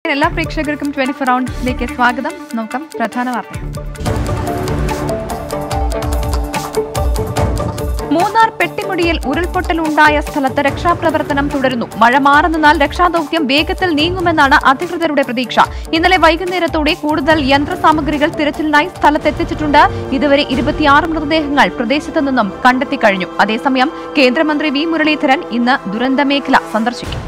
എല്ലാ പ്രേക്ഷകർക്കും twenty four റൗണ്ട്സിലേക്ക് സ്വാഗതം നോക്കാം പ്രധാന വാർത്തകൾ മൂന്നാർ പെട്ടിമുടിയിൽ ഉരുൾപൊട്ടൽ ഉണ്ടായ സ്ഥലത്ത് രക്ഷാപ്രവർത്തനം തുടരുന്നു മഴ മാറി നിന്നാൽ രക്ഷാദൌത്യം വേഗത്തിൽ നീങ്ങുമെന്നാണ് അധികൃതരുടെ പ്രതീക്ഷ ഇന്നലെ വൈകുന്നേരത്തോടെ കൂടുതൽ യന്ത്രസാമഗ്രികൾ തിരച്ചിലിനായി സ്ഥലത്തെത്തിച്ചിട്ടുണ്ട് ഇതുവരെ ഇരുപത്തിയാറ് മൃതദേഹങ്ങൾ പ്രദേശത്തു നിന്നും കണ്ടെത്തിക്കഴിഞ്ഞു അതേസമയം കേന്ദ്രമന്ത്രി വി മുരളീധരൻ ഇന്ന് ദുരന്തമേഖല സന്ദർശിക്കും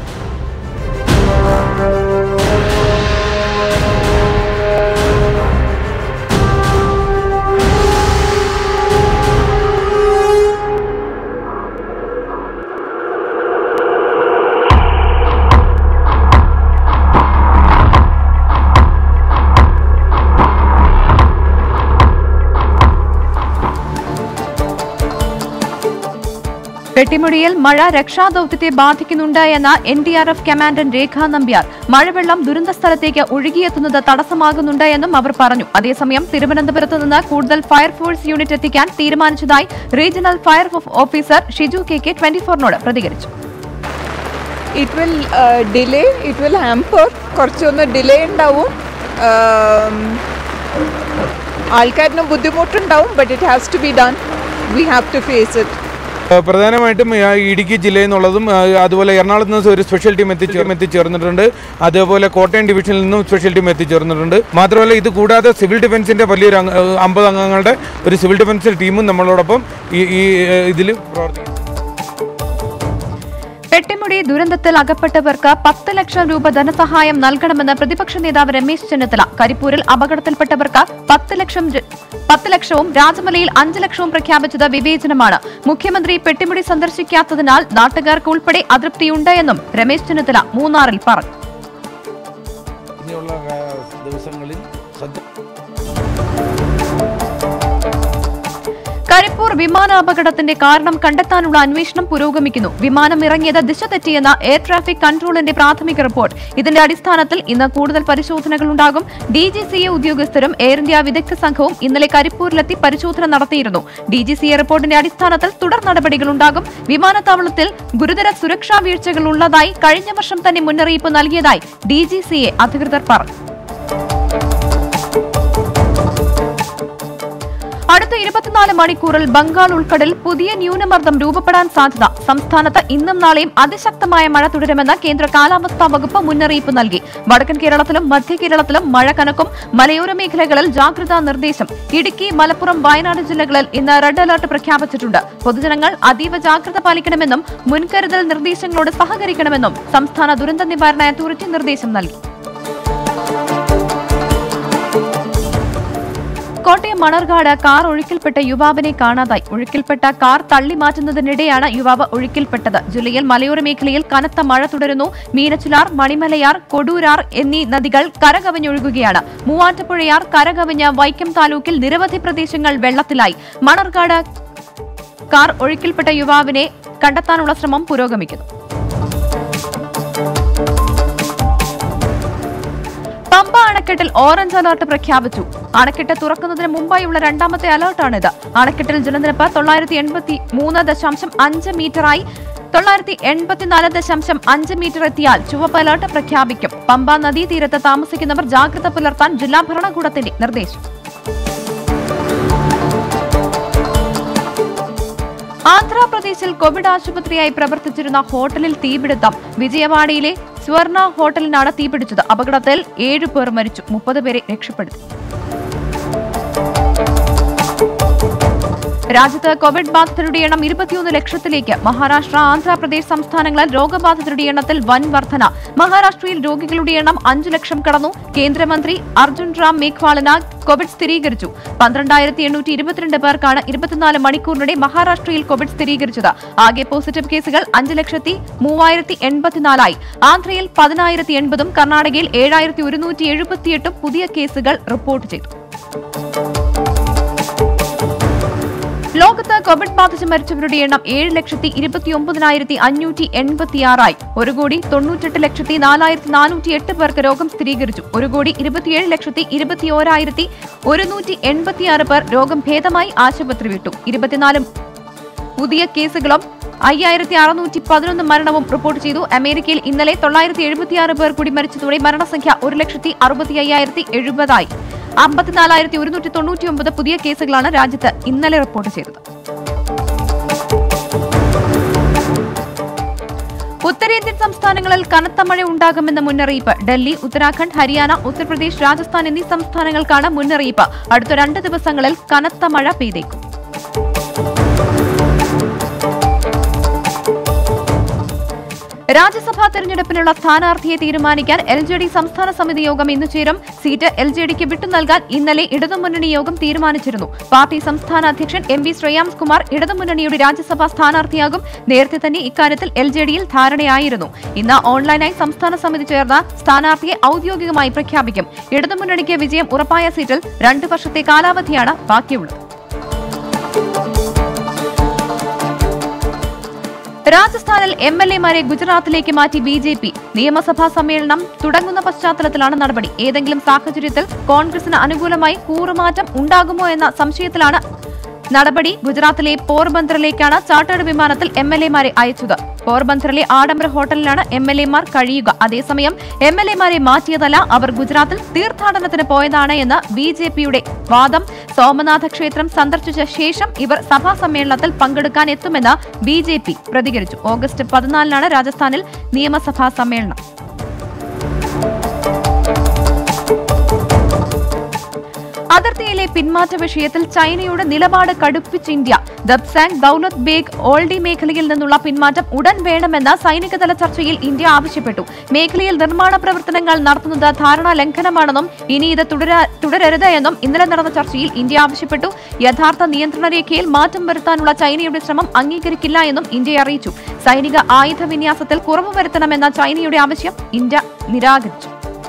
പെട്ടിമുടിയിൽ മഴ രക്ഷാദൌത്യത്തെ ബാധിക്കുന്നുണ്ട് എന്ന N D R F commandant Rekha Nambiar മഴവെള്ളം ദുരന്ത സ്ഥലത്തേക്ക് ഒഴുകിയെത്തുന്നത് തടസ്സമാകുന്നുണ്ട് എന്നും അവർ പറഞ്ഞു അതേസമയം തിരുവനന്തപുരത്ത് നിന്ന് കൂടുതൽ ഫയർഫോഴ്സ് യൂണിറ്റ് എത്തിക്കാൻ തീരുമാനിച്ചതായി regional fire officer Shiju K K twenty ഫോറിനോട് പ്രതികരിച്ചു it will delay it will hamper കുറച്ചൊന്ന് ഡിലേ ഉണ്ടാവും Um, ആൾക്കാരിന് ബുദ്ധിമുട്ടുണ്ടാവും but it has to be done we have to face it ഏഹ് പ്രധാനമായിട്ടും ആ, ഇടുക്കി ജില്ലയിൽ നിന്നുള്ളതും ആ, അതുപോലെ എറണാകുളത്ത് നിന്ന് ഒരു സ്പെഷ്യൽ ടീം എത്തിച്ചേർ എത്തിച്ചേർന്നിട്ടുണ്ട് അതേപോലെ കോട്ടയം ഡിവിഷനിൽ നിന്നും സ്പെഷ്യൽ ടീം എത്തിച്ചേർന്നിട്ടുണ്ട് മാത്രമല്ല ഇത് കൂടാതെ സിവിൽ ഡിഫൻസിന്റെ വലിയൊരു അംഗ- ഏഹ് അമ്പത് അംഗങ്ങളുടെ ഒരു സിവിൽ ഡിഫൻസ് ടീമും നമ്മളോടൊപ്പം ഈ ഈ ഇതിൽ പ്രവർത്തിക്കും പെട്ടിമുടി ദുരന്തത്തിൽ അകപ്പെട്ടവർക്ക് പത്ത് ലക്ഷം രൂപ ധനസഹായം നൽകണമെന്ന് പ്രതിപക്ഷ നേതാവ് രമേശ് ചെന്നിത്തല കരിപ്പൂരിൽ അപകടത്തിൽപ്പെട്ടവർക്ക് പത്ത് ലക്ഷം ര- പത്ത് ലക്ഷവും രാജമലയിൽ അഞ്ച് ലക്ഷവും പ്രഖ്യാപിച്ചത് വിവേചനമാണ് മുഖ്യമന്ത്രി പെട്ടിമുടി സന്ദർശിക്കാത്തതിനാൽ നാട്ടുകാർക്ക് ഉൾപ്പെടെ അതൃപ്തിയുണ്ട് എന്നും രമേശ് ചെന്നിത്തല മൂന്നാറിൽ പറഞ്ഞു ഇനിയുള്ള ആ, ദിവസങ്ങളിൽ ശ്രദ്ധ കരിപ്പൂർ വിമാനാപകടത്തിന്റെ കാരണം കണ്ടെത്താനുള്ള അന്വേഷണം പുരോഗമിക്കുന്നു വിമാനം ഇറങ്ങിയത് ദിശ തെറ്റിയെന്ന എയർ ട്രാഫിക് കൺട്രോളിന്റെ പ്രാഥമിക റിപ്പോർട്ട് ഇതിന്റെ അടിസ്ഥാനത്തിൽ ഇന്ന് കൂടുതൽ പരിശോധനകൾ ഉണ്ടാകും ഡി ജി സി എ ഉദ്യോഗസ്ഥരും എയർ ഇന്ത്യ വിദഗ്ധ സംഘവും ഇന്നലെ കരിപ്പൂരിലെത്തി പരിശോധന നടത്തിയിരുന്നു ഡി ജി സി എ റിപ്പോർട്ടിന്റെ അടിസ്ഥാനത്തിൽ തുടർ നടപടികൾ ഉണ്ടാകും വിമാനത്താവളത്തിൽ ഗുരുതര സുരക്ഷാ വീഴ്ചകൾ ഉള്ളതായി കഴിഞ്ഞ വർഷം തന്നെ മുന്നറിയിപ്പ് നൽകിയതായി ഡി ജി സി എ അധികൃതർ പറഞ്ഞു അടുത്ത ഇരുപത്തിനാല് മണിക്കൂറിൽ ബംഗാൾ ഉൾക്കടലിൽ പുതിയ ന്യൂനമർദ്ദം രൂപപ്പെടാൻ സാധ്യത സംസ്ഥാനത്ത് ഇന്നും നാളെയും അതിശക്തമായ മഴ തുടരുമെന്ന് കേന്ദ്ര കാലാവസ്ഥാ വകുപ്പ് മുന്നറിയിപ്പ് നൽകി വടക്കൻ കേരളത്തിലും മധ്യ കേരളത്തിലും മഴ കനക്കും മലയോര മേഖലകളിൽ ജാഗ്രതാ നിർദ്ദേശം ഇടുക്കി മലപ്പുറം വയനാട് ജില്ലകളിൽ ഇന്ന് റെഡ് അലർട്ട് പ്രഖ്യാപിച്ചിട്ടുണ്ട് പൊതുജനങ്ങൾ അതീവ ജാഗ്രത പാലിക്കണമെന്നും മുൻകരുതൽ നിർദ്ദേശങ്ങളോട് സഹകരിക്കണമെന്നും സംസ്ഥാന ദുരന്ത നിവാരണ അതോറിറ്റി നിർദ്ദേശം നൽകി കോട്ടയം മണർകാട് കാർ ഒഴുക്കിൽപ്പെട്ട യുവാവിനെ കാണാതായി ഒഴുക്കിൽപ്പെട്ട കാർ തള്ളി മാറ്റുന്നതിനിടെയാണ് യുവാവ് ഒഴുക്കിൽപ്പെട്ടത് ജില്ലയിൽ മലയോര മേഖലയിൽ കനത്ത മഴ തുടരുന്നു മീനച്ചിലാർ മണിമലയാർ കൊടൂരാർ എന്നീ നദികൾ കരകവിഞ്ഞൊഴുകുകയാണ് മൂവാറ്റുപുഴയാർ കരകവിഞ്ഞ വൈക്കം താലൂക്കിൽ നിരവധി പ്രദേശങ്ങൾ വെള്ളത്തിലായി മണർകാട് കാർ ഒഴുക്കിൽപ്പെട്ട യുവാവിനെ കണ്ടെത്താനുള്ള ശ്രമം പുരോഗമിക്കുന്നു പമ്പ അണക്കെട്ടിൽ ഓറഞ്ച് അലർട്ട് പ്രഖ്യാപിച്ചു അണക്കെട്ട് തുറക്കുന്നതിന് മുമ്പായുള്ള രണ്ടാമത്തെ അലർട്ടാണിത് അണക്കെട്ടിൽ ജലനിരപ്പ് തൊള്ളായിരത്തി എൺപത്തി മൂന്ന് ദശാംശം അഞ്ച് മീറ്ററായി തൊള്ളായിരത്തി എൺപത്തിനാല് ദശാംശം അഞ്ച് മീറ്റർ എത്തിയാൽ ചുവപ്പ് അലർട്ട് പ്രഖ്യാപിക്കും പമ്പ നദീതീരത്ത് താമസിക്കുന്നവർ ജാഗ്രത പുലർത്താൻ ജില്ലാ ഭരണകൂടത്തിന്റെ നിർദ്ദേശം ആന്ധ്രാപ്രദേശിൽ കോവിഡ് ആശുപത്രിയായി പ്രവർത്തിച്ചിരുന്ന ഹോട്ടലിൽ തീപിടുത്തം വിജയവാഡയിലെ സ്വർണ ഹോട്ടലിനാണ് തീപിടിച്ചത് അപകടത്തിൽ ഏഴു പേർ മരിച്ചു മുപ്പത് പേരെ രക്ഷപ്പെടുത്തി രാജ്യത്ത് കോവിഡ് ബാധിതരുടെ എണ്ണം ഇരുപത്തിയൊന്ന് ലക്ഷത്തിലേക്ക് മഹാരാഷ്ട്ര ആന്ധ്രാപ്രദേശ് സംസ്ഥാനങ്ങളിൽ രോഗബാധിതരുടെ എണ്ണത്തിൽ വൻ വർധന മഹാരാഷ്ട്രയിൽ രോഗികളുടെ എണ്ണം അഞ്ചു ലക്ഷം കടന്നു കേന്ദ്രമന്ത്രി അർജുൻ റാം മേഘ്വാളിന് കോവിഡ് സ്ഥിരീകരിച്ചു പന്ത്രണ്ടായിരത്തി എണ്ണൂറ്റി ഇരുപത്തിരണ്ട് പേർക്കാണ് ഇരുപത്തിനാല് മണിക്കൂറിനിടെ മഹാരാഷ്ട്രയിൽ കോവിഡ് സ്ഥിരീകരിച്ചത് ആകെ പോസിറ്റീവ് കേസുകൾ അഞ്ച് ലക്ഷത്തി മൂവായിരത്തി എൺപത്തിനാലായി ആന്ധ്രയിൽ പതിനായിരത്തി എൺപതും കർണാടകയിൽ ഏഴായിരത്തി ഒരുന്നൂറ്റി എഴുപത്തിയെട്ടും പുതിയ കേസുകൾ റിപ്പോർട്ട് ചെയ്തു ലോകത്ത് കോവിഡ് ബാധിച്ച് മരിച്ചവരുടെ എണ്ണം ഏഴ് ലക്ഷത്തി ഇരുപത്തിയൊമ്പതിനായിരത്തി അഞ്ഞൂറ്റി എൺപത്തിയാറായി ഒരു കോടി തൊണ്ണൂറ്റെട്ട് ലക്ഷത്തി നാലായിരത്തി നാനൂറ്റി എട്ട് പേർക്ക് രോഗം സ്ഥിരീകരിച്ചു ഒരു കോടി ഇരുപത്തിയേഴ് ലക്ഷത്തി ഇരുപത്തിയോരായിരത്തി ഒരുന്നൂറ്റി എൺപത്തിയാറ് പേർ രോഗം ഭേദമായി ആശുപത്രി വിട്ടു ഇരുപത്തിനാല് പുതിയ കേസുകളും അയ്യായിരത്തി അറുന്നൂറ്റി പതിനൊന്ന് മരണവും റിപ്പോർട്ട് ചെയ്തു അമേരിക്കയിൽ ഇന്നലെ തൊള്ളായിരത്തി എഴുപത്തിയാറ് പേർ കൂടി മരിച്ചതോടെ മരണസംഖ്യ ഒരു ലക്ഷത്തി അറുപത്തി അയ്യായിരത്തി എഴുപതായി അമ്പത്തിനാലായിരത്തി ഒരുന്നൂറ്റി തൊണ്ണൂറ്റി ഒമ്പത് പുതിയ കേസുകളാണ് രാജ്യത്ത് ഇന്നലെ റിപ്പോർട്ട് ചെയ്തത് ഉത്തരേന്ത്യൻ സംസ്ഥാനങ്ങളിൽ കനത്ത മഴ ഉണ്ടാകുമെന്ന മുന്നറിയിപ്പ് ഡൽഹി ഉത്തരാഖണ്ഡ് ഹരിയാന ഉത്തർപ്രദേശ് രാജസ്ഥാൻ എന്നീ സംസ്ഥാനങ്ങൾക്കാണ് മുന്നറിയിപ്പ് അടുത്ത രണ്ട് ദിവസങ്ങളിൽ കനത്ത മഴ പെയ്തേക്കും രാജ്യസഭാ തെരഞ്ഞെടുപ്പിനുള്ള സ്ഥാനാർത്ഥിയെ തീരുമാനിക്കാൻ എൽ ജെ ഡി സംസ്ഥാന സമിതി യോഗം ഇന്ന് ചേരും സീറ്റ് എൽ ജെ ഡിക്ക് വിട്ടു നൽകാൻ ഇന്നലെ ഇടതുമുന്നണി യോഗം തീരുമാനിച്ചിരുന്നു പാർട്ടി സംസ്ഥാന അധ്യക്ഷൻ എം വി ശ്രേയാംസ് കുമാർ ഇടതുമുന്നണിയുടെ രാജ്യസഭാ സ്ഥാനാർത്ഥിയാകും നേരത്തെ തന്നെ ഇക്കാര്യത്തിൽ എൽ ജെ ഡിയിൽ ധാരണയായിരുന്നു ഇന്ന് ഓൺലൈനായി സംസ്ഥാന സമിതി ചേർന്ന സ്ഥാനാർത്ഥിയെ ഔദ്യോഗികമായി പ്രഖ്യാപിക്കും ഇടതുമുന്നണിക്ക് വിജയം ഉറപ്പായ സീറ്റിൽ രണ്ട് വർഷത്തെ കാലാവധിയാണ് ബാക്കിയുള്ളത് രാജസ്ഥാനിൽ എം എൽ എമാരെ ഗുജറാത്തിലേക്ക് മാറ്റി ബി ജെ പി നിയമസഭാ സമ്മേളനം തുടങ്ങുന്ന പശ്ചാത്തലത്തിലാണ് നടപടി ഏതെങ്കിലും സാഹചര്യത്തിൽ കോൺഗ്രസിന് അനുകൂലമായി കൂറുമാറ്റം ഉണ്ടാകുമോ എന്ന സംശയത്തിലാണ് നടപടി ഗുജറാത്തിലെ പോർബന്തറിലേക്കാണ് ചാർട്ടേഡ് വിമാനത്തിൽ എം എൽ എമാരെ അയച്ചത് പോർബന്തറിലെ ആഡംബര ഹോട്ടലിലാണ് എം എൽ എമാർ കഴിയുക അതേസമയം എം എൽ എമാരെ മാറ്റിയതല്ല അവർ ഗുജറാത്തിൽ തീർത്ഥാടനത്തിന് പോയതാണ് എന്ന് ബി ജെ പിയുടെ വാദം സോമനാഥ ക്ഷേത്രം സന്ദർശിച്ച ശേഷം ഇവർ സഭാ സമ്മേളനത്തിൽ പങ്കെടുക്കാൻ എത്തുമെന്ന് ബി ജെ പി പ്രതികരിച്ചു ഓഗസ്റ്റ് പതിനാലിനാണ് രാജസ്ഥാനിൽ നിയമസഭാ സമ്മേളനം അതിർത്തിയിലെ പിന്മാറ്റ വിഷയത്തിൽ ചൈനയുടെ നിലപാട് കടുപ്പിച്ച് ഇന്ത്യ ദബ്സാങ് ദൌലത് ബേഗ് ഓൾഡി മേഖലയിൽ നിന്നുള്ള പിന്മാറ്റം ഉടൻ വേണമെന്ന് സൈനികതല ചർച്ചയിൽ ഇന്ത്യ ആവശ്യപ്പെട്ടു മേഖലയിൽ നിർമ്മാണ പ്രവർത്തനങ്ങൾ നടത്തുന്നത് ധാരണാ ലംഘനമാണെന്നും ഇനി ഇത് തുടരാ- തുടരരുത് എന്നും ഇന്നലെ നടന്ന ചർച്ചയിൽ ഇന്ത്യ ആവശ്യപ്പെട്ടു യഥാർത്ഥ നിയന്ത്രണ രേഖയിൽ മാറ്റം വരുത്താനുള്ള ചൈനയുടെ ശ്രമം അംഗീകരിക്കില്ല എന്നും ഇന്ത്യ അറിയിച്ചു സൈനിക ആയുധ വിന്യാസത്തിൽ കുറവ് വരുത്തണമെന്ന ചൈനയുടെ ആവശ്യം ഇന്ത്യ നിരാകരിച്ചു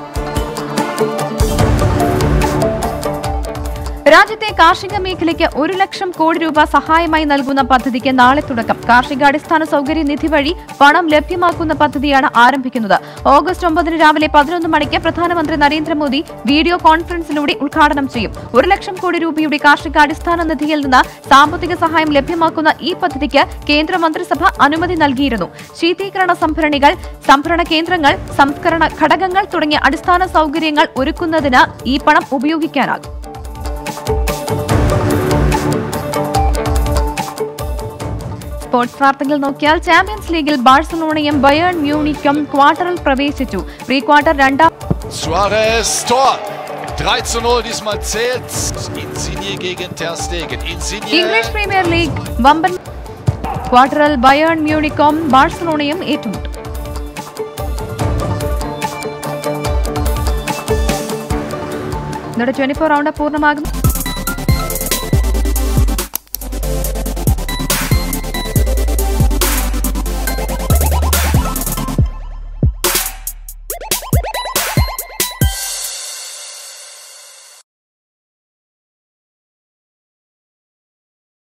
രാജ്യത്തെ കാർഷിക മേഖലയ്ക്ക് ഒരു ലക്ഷം കോടി രൂപ സഹായമായി നൽകുന്ന പദ്ധതിക്ക് നാളെ തുടക്കം കാർഷികാടിസ്ഥാന സൗകര്യ നിധി വഴി പണം ലഭ്യമാക്കുന്ന പദ്ധതിയാണ് ആരംഭിക്കുന്നത് ഓഗസ്റ്റ് ഒമ്പതിന് രാവിലെ പതിനൊന്ന് മണിക്ക് പ്രധാനമന്ത്രി നരേന്ദ്രമോദി വീഡിയോ കോൺഫറൻസിലൂടെ ഉദ്ഘാടനം ചെയ്യും ഒരു ലക്ഷം കോടി രൂപയുടെ കാർഷികാടിസ്ഥാന നിധിയിൽ നിന്ന് സാമ്പത്തിക സഹായം ലഭ്യമാക്കുന്ന ഈ പദ്ധതിക്ക് കേന്ദ്ര മന്ത്രിസഭ അനുമതി നൽകിയിരുന്നു ശീതീകരണ സംഭരണികൾ സംഭരണ കേന്ദ്രങ്ങൾ സംസ്കരണ ഘടകങ്ങൾ തുടങ്ങിയ അടിസ്ഥാന സൗകര്യങ്ങൾ ഒരുക്കുന്നതിന് ഈ പണം ഉപയോഗിക്കാനാകും സ്പോർട്സ് വാർത്തകൾ നോക്കിയാൽ ചാമ്പ്യൻസ് ലീഗിൽ ബാഴ്സലോണയും ബയേൺ മ്യൂണിക്കും ക്വാർട്ടറിൽ പ്രവേശിച്ചു പ്രീ ക്വാർട്ടർ രണ്ടാം Suarez, Tor. 3 zu 0, diesmal zählt Insigne gegen Ter Stegen. Insigne. English premier league വമ്പൻ ക്വാർട്ടറിൽ ബയേൺ മ്യൂണിക്കും ബാഴ്സലോണയും ഏറ്റുമുട്ടും ഇതോടെ ട്വന്റി ഫോർ റൗണ്ട് പൂർണ്ണമാകും